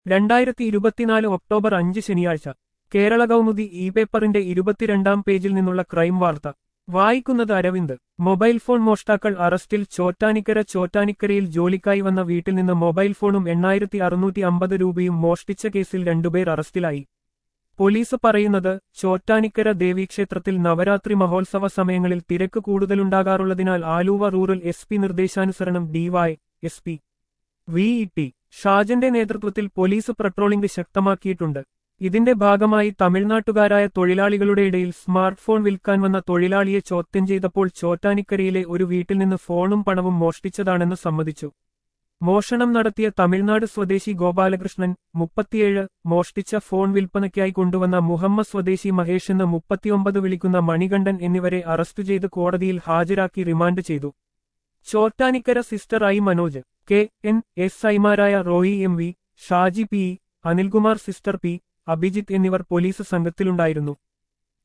രണ്ടായിരത്തി ഇരുപത്തിനാല് ഒക്ടോബർ അഞ്ച് ശനിയാഴ്ച കേരള കൗമുദി ഇ പേപ്പറിന്റെ ഇരുപത്തിരണ്ടാം പേജിൽ നിന്നുള്ള ക്രൈം വാർത്ത വായിക്കുന്നത് അരവിന്ദ് മൊബൈൽ ഫോൺ മോഷ്ടാക്കൾ അറസ്റ്റിൽ ചോറ്റാനിക്കര ചോറ്റാനിക്കരയിൽ ജോലിക്കായി വന്ന വീട്ടിൽ നിന്ന് മൊബൈൽ ഫോണും എണ്ണായിരത്തി അറുന്നൂറ്റി അമ്പത് രൂപയും മോഷ്ടിച്ച കേസിൽ രണ്ടുപേർ അറസ്റ്റിലായി പോലീസ് പറയുന്നത് ചോറ്റാനിക്കര ദേവീക്ഷേത്രത്തിൽ നവരാത്രി മഹോത്സവ സമയങ്ങളിൽ തിരക്ക് കൂടുതലുണ്ടാകാറുള്ളതിനാൽ ആലുവ റൂറൽ എസ് പി നിർദ്ദേശാനുസരണം Dy S P V E T ഷാജന്റെ നേതൃത്വത്തിൽ പോലീസ് പട്രോളിംഗ് ശക്തമാക്കിയിട്ടുണ്ട് ഇതിന്റെ ഭാഗമായി തമിഴ്നാട്ടുകാരായ തൊഴിലാളികളുടെ ഇടയിൽ സ്മാർട്ട് ഫോൺ വിൽക്കാൻ വന്ന തൊഴിലാളിയെ ചോദ്യം ചെയ്തപ്പോൾ ചോറ്റാനിക്കരയിലെ ഒരു വീട്ടിൽ നിന്ന് ഫോണും പണവും മോഷ്ടിച്ചതാണെന്ന് സമ്മതിച്ചു മോഷണം നടത്തിയ തമിഴ്നാട് സ്വദേശി ഗോപാലകൃഷ്ണൻ മുപ്പത്തിയേഴ് മോഷ്ടിച്ച ഫോൺ വിൽപ്പനയ്ക്കായി കൊണ്ടുവന്ന മുഹമ്മദ് സ്വദേശി മഹേഷ് എന്ന് മുപ്പത്തിയൊമ്പത് വിളിക്കുന്ന മണികണ്ഠൻ എന്നിവരെ അറസ്റ്റ് ചെയ്ത് കോടതിയിൽ ഹാജരാക്കി റിമാൻഡ് ചെയ്തു Chottanikkara sister I Manoj K N S ഐമാരായ Roy M V Shaji P E, Anilkumar sister P Abhijith എന്നിവർ പോലീസ് സംഘത്തിലുണ്ടായിരുന്നു